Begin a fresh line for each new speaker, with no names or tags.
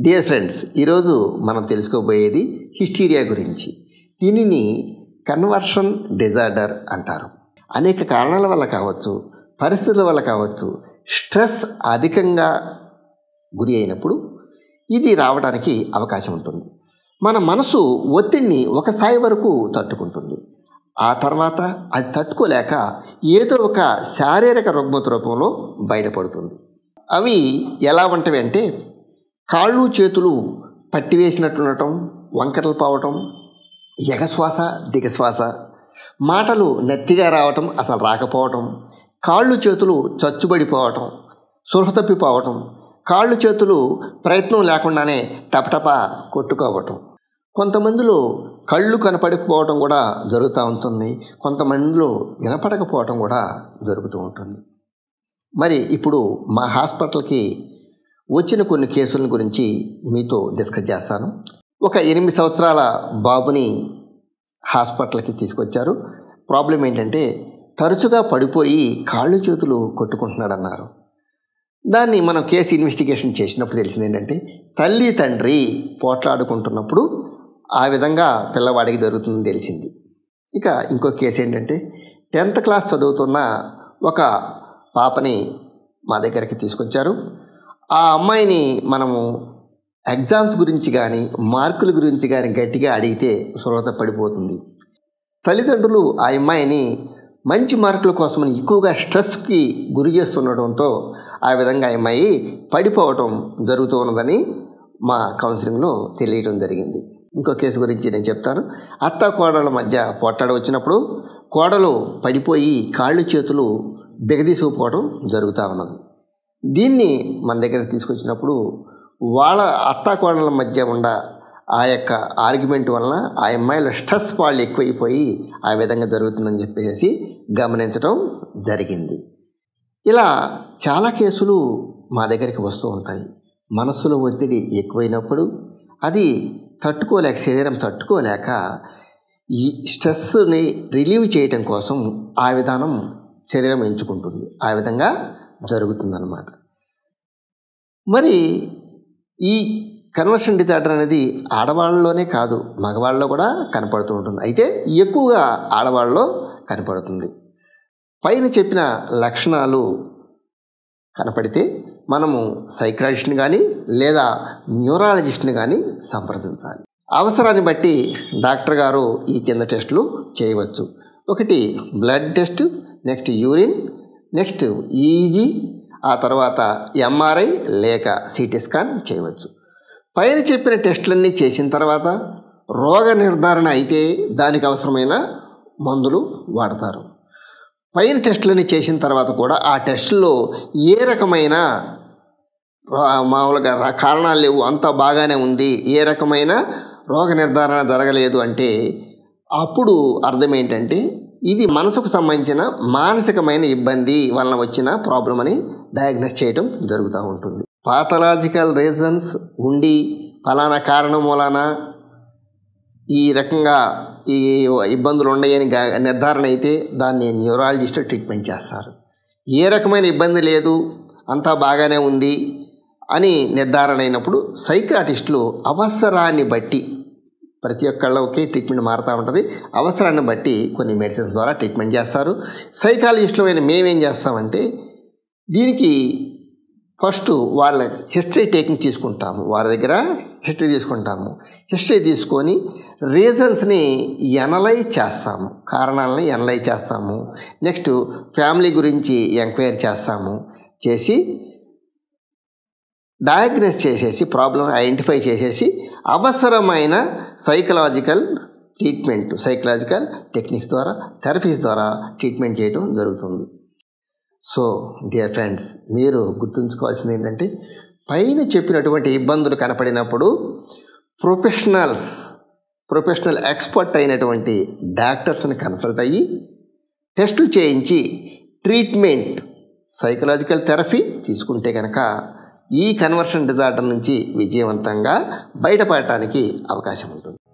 dear friends ఈరోజు మనం తెలుసుకోబోయేది hysteria గురించి దీనిని కన్వర్షన్ డిజార్డర్ అంటారు అనేక కారణాల వల్ల కావచ్చు పరిస్థితుల వల్ల కావచ్చు స్ట్రెస్ అధికంగా గురి అయినప్పుడు ఇది రావడానికి అవకాశం ఉంటుంది మన మనసు ఒత్తిడిని ఒక స్థాయి వరకు తట్టుకుంటుంది ఆ తర్వాత అది తట్టుకోలేక ఏదో ఒక శారీరక రుగ్మత రూపంలో బయటపడుతుంది అవి ఎలా ఉంటవి అంటే కాళ్ళు చేతులు పట్టివేసినట్లు ఉండటం వంకరలు పోవటం ఎగశ్వాస దిగశ్వాస మాటలు నెత్తిగా రావటం అసలు రాకపోవటం కాళ్ళు చేతులు చచ్చుబడిపోవటం సురహ తప్పిపోవటం కాళ్ళు చేతులు ప్రయత్నం లేకుండానే టపటప కొట్టుకోవటం కొంతమందిలో కళ్ళు కనపడకపోవటం కూడా జరుగుతూ ఉంటుంది కొంతమందిలో వినపడకపోవటం కూడా జరుగుతూ ఉంటుంది మరి ఇప్పుడు మా హాస్పిటల్కి వచ్చిన కొన్ని కేసుల గురించి మీతో డిస్కస్ చేస్తాను ఒక ఎనిమిది సంవత్సరాల బాబుని హాస్పిటల్కి తీసుకొచ్చారు ప్రాబ్లం ఏంటంటే తరచుగా పడిపోయి కాళ్ళు చేతులు కొట్టుకుంటున్నాడన్నారు దాన్ని మనం కేసు ఇన్వెస్టిగేషన్ చేసినప్పుడు తెలిసింది ఏంటంటే తల్లి తండ్రి పోట్లాడుకుంటున్నప్పుడు ఆ విధంగా పిల్లవాడికి జరుగుతుందని తెలిసింది ఇక ఇంకో కేసు ఏంటంటే టెన్త్ క్లాస్ చదువుతున్న ఒక పాపని మా దగ్గరికి తీసుకొచ్చారు ఆ అమ్మాయిని మనము ఎగ్జామ్స్ గురించి కానీ మార్కుల గురించి కానీ గట్టిగా అడిగితే సురత పడిపోతుంది తల్లిదండ్రులు ఆ అమ్మాయిని మంచి మార్కుల కోసమని ఎక్కువగా స్ట్రెస్కి గురి చేస్తుండటంతో ఆ విధంగా ఆ అమ్మాయి పడిపోవటం జరుగుతూ ఉన్నదని మా కౌన్సిలింగ్లో తెలియడం జరిగింది ఇంకో కేసు గురించి నేను చెప్తాను అత్త కోడల మధ్య పోట్లాడ వచ్చినప్పుడు కోడలు పడిపోయి కాళ్ళు చేతులు బిగదీసుకుపోవడం జరుగుతూ ఉన్నది దీన్ని మన దగ్గరికి తీసుకొచ్చినప్పుడు వాళ్ళ అత్త కోడల మధ్య ఉండ ఆ యొక్క ఆర్గ్యుమెంట్ వలన ఆ అమ్మాయిల స్ట్రెస్ వాళ్ళు ఎక్కువైపోయి ఆ విధంగా జరుగుతుందని చెప్పేసి గమనించడం జరిగింది ఇలా చాలా కేసులు మా దగ్గరికి వస్తూ ఉంటాయి మనస్సులో ఒత్తిడి ఎక్కువైనప్పుడు అది తట్టుకోలేక శరీరం తట్టుకోలేక ఈ స్ట్రెస్ని రిలీవ్ చేయటం కోసం ఆ విధానం శరీరం ఎంచుకుంటుంది ఆ విధంగా జరుగుతుందన్నమాట మరి ఈ కన్వర్షన్ డిజార్డర్ అనేది ఆడవాళ్ళలోనే కాదు మగవాళ్ళలో కూడా కనపడుతూ ఉంటుంది అయితే ఎక్కువగా ఆడవాళ్ళలో కనపడుతుంది పైన చెప్పిన లక్షణాలు కనపడితే మనము సైక్రాలజిస్ట్ని కానీ లేదా న్యూరాలజిస్ట్ని కానీ సంప్రదించాలి అవసరాన్ని బట్టి డాక్టర్ గారు ఈ కింద టెస్టులు చేయవచ్చు ఒకటి blood test next urine next EEG ఆ తర్వాత ఎంఆర్ఐ లేక సిటీ స్కాన్ చేయవచ్చు పైన చెప్పిన టెస్టులన్నీ చేసిన తర్వాత రోగ నిర్ధారణ అయితే దానికి అవసరమైన మందులు వాడతారు పైన టెస్టులన్నీ చేసిన తర్వాత కూడా ఆ టెస్టుల్లో ఏ రకమైన మామూలుగా కారణాలు లేవు అంతా బాగానే ఉంది ఏ రకమైన రోగ నిర్ధారణ జరగలేదు అంటే అప్పుడు అర్థం ఏంటంటే ఇది మనసుకు సంబంధించిన మానసికమైన ఇబ్బంది వలన వచ్చిన ప్రాబ్లం అని డయాగ్నోస్ చేయడం జరుగుతూ ఉంటుంది పాథలాజికల్ రీజన్స్ ఉండి ఫలానా కారణం మూలాన ఈ రకంగా ఈ ఇబ్బందులు ఉన్నాయని నిర్ధారణ అయితే దాన్ని న్యూరాలజిస్ట్ ట్రీట్మెంట్ చేస్తారు ఏ రకమైన ఇబ్బంది లేదు అంతా బాగానే ఉంది అని నిర్ధారణ అయినప్పుడు సైక్రాటిస్టులు అవసరాన్ని బట్టి ప్రతి ఒక్కళ్ళకి ట్రీట్మెంట్ మారుతూ ఉంటుంది అవసరాన్ని బట్టి కొన్ని మెడిసిన్స్ ద్వారా ట్రీట్మెంట్ చేస్తారు సైకాలజిస్టులు అయిన మేమేం చేస్తామంటే దీనికి ఫస్ట్ వాళ్ళ హిస్టరీ టేకింగ్ తీసుకుంటాము వారి దగ్గర హిస్టరీ తీసుకుంటాము హిస్టరీ తీసుకొని రీజన్స్ని ఎనలైజ్ చేస్తాము కారణాలని ఎనలైజ్ చేస్తాము నెక్స్ట్ ఫ్యామిలీ గురించి ఎంక్వైరీ చేస్తాము చేసి డయాగ్నోస్ చేసేసి ప్రాబ్లం ఐడెంటిఫై చేసేసి అవసరమైన సైకలాజికల్ ట్రీట్మెంట్ సైకలాజికల్ టెక్నిక్స్ ద్వారా థెరపీస్ ద్వారా ట్రీట్మెంట్ చేయడం జరుగుతుంది సో డియర్ ఫ్రెండ్స్ మీరు గుర్తుంచుకోవాల్సింది ఏంటంటే పైన చెప్పినటువంటి ఇబ్బందులు కనపడినప్పుడు ప్రొఫెషనల్స్ ప్రొఫెషనల్ ఎక్స్పర్ట్ అయినటువంటి డాక్టర్స్ని కన్సల్ట్ అయ్యి టెస్టులు చేయించి ట్రీట్మెంట్ సైకలాజికల్ థెరపీ తీసుకుంటే కనుక ఈ కన్వర్షన్ డిజార్డర్ నుంచి విజయవంతంగా బయటపడటానికి అవకాశం ఉంటుంది